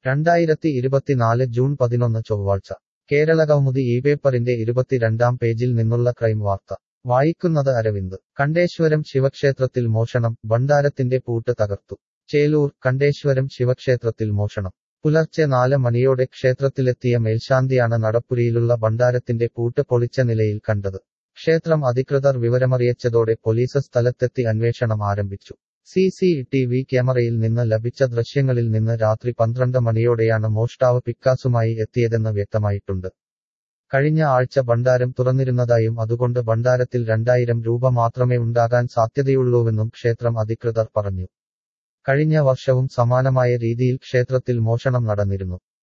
രണ്ടായിരത്തി ഇരുപത്തിനാല് ജൂൺ പതിനൊന്ന് ചൊവ്വാഴ്ച കേരളകൗമുദി ഈ പേപ്പറിന്റെ ഇരുപത്തിരണ്ടാം പേജിൽ നിന്നുള്ള ക്രൈം വാർത്ത വായിക്കുന്നത് അരവിന്ദ് കണ്ടേശ്വരം ശിവക്ഷേത്രത്തിൽ മോഷണം ഭണ്ഡാരത്തിന്റെ പൂട്ട് തകർത്തു ചേലൂർ കണ്ടേശ്വരം ശിവക്ഷേത്രത്തിൽ മോഷണം പുലർച്ചെ നാല് മണിയോടെ ക്ഷേത്രത്തിലെത്തിയ മേൽശാന്തിയാണ് നടപ്പുരിയിലുള്ള ഭണ്ഡാരത്തിന്റെ പൂട്ട് പൊളിച്ച നിലയിൽ കണ്ടത് ക്ഷേത്രം അധികൃതർ വിവരമറിയിച്ചതോടെ പോലീസ് സ്ഥലത്തെത്തി അന്വേഷണം ആരംഭിച്ചു സി സി ടി വി ക്യാമറയിൽ നിന്ന് ലഭിച്ച ദൃശ്യങ്ങളിൽ നിന്ന് രാത്രി പന്ത്രണ്ട് മണിയോടെയാണ് മോഷ്ടാവ് പിക്കാസുമായി എത്തിയതെന്ന് വ്യക്തമായിട്ടുണ്ട് കഴിഞ്ഞ ആഴ്ച ഭണ്ഡാരം തുറന്നിരുന്നതായും അതുകൊണ്ട് ഭണ്ഡാരത്തിൽ രണ്ടായിരം രൂപ മാത്രമേ ഉണ്ടാകാൻ സാധ്യതയുള്ളൂവെന്നും ക്ഷേത്രം അധികൃതർ പറഞ്ഞു കഴിഞ്ഞ വർഷവും സമാനമായ രീതിയിൽ ക്ഷേത്രത്തിൽ മോഷണം നടന്നിരുന്നു